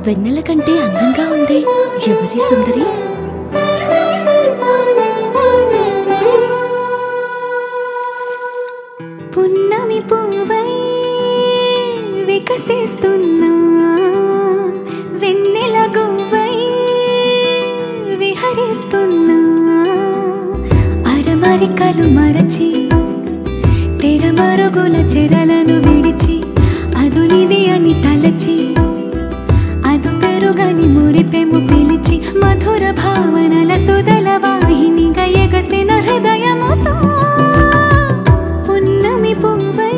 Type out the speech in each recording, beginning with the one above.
వెన్నెల కంటే అందంగా ఉంది ఎవరి సుందరి పున్నమి పువ్వై వికసిస్తున్నా వెన్నెల గువ్వై విహరిస్తున్నా అరమరికలు మరచి తెర మరుగుల చెరలను విడిచి అదునిది అని తలచి అదు పెరుగని మురిపెము పిలిచి మధుర భావనల సుదల వాహినిగా ఎగసిన హృదయముతో పున్నమి పువ్వై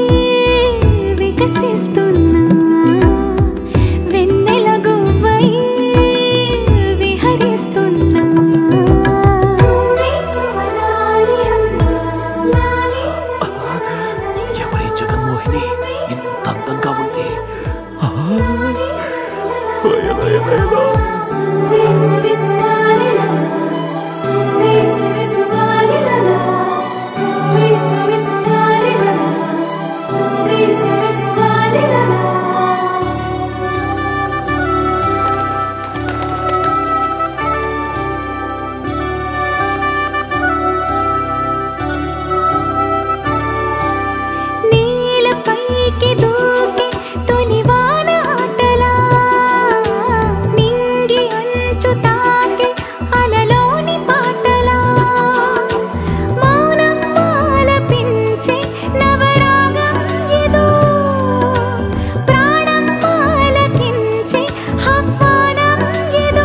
వికసిస్తున్నా వెన్నెల గువ్వై విహరిస్తున్నా ఎవరి జగన్మోహిని ఇంత అందంగా ఉంది ఆ, ఎలా, ఎలా, ఎలా? నీలపైకి దూకి తొలివాన ఆటలా నింగి అంచు తాకి అలలోని పాటలా మౌనం ఆలపించే నవరాగం ఏదో ప్రాణం ఆలకించే ఆహ్వానం ఏదో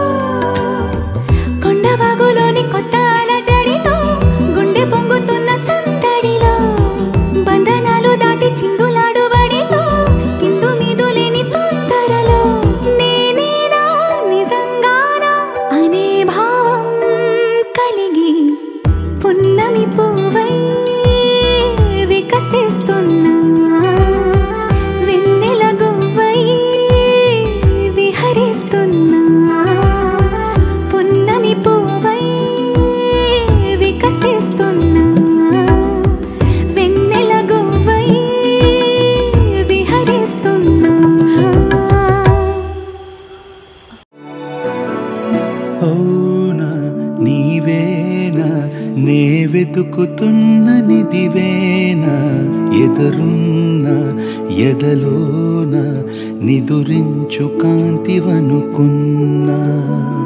కొండవాగులోని కొత్త అలజడితో గుండె పొంగుతున్న సందడిలో బంధనాలు దాటి చిందులాడు బడితో కిందు మీదు లేని తొందరలో నేనేనా నిజంగానా అనే భావం కలిగి పున్నమి పువ్వై వికసిస్తున్నా వెన్నెల గువ్వై విహరిస్తున్నా పున్నమి పువ్వై వికసిస్తున్నా వెన్నెల గువ్వై విహరిస్తున్నా అవునా నీవేనా నే వెతుకుతున్న నిదివేనా ఎదురున్న ఎదలోన నిదురించు కాంతివనుకున్నా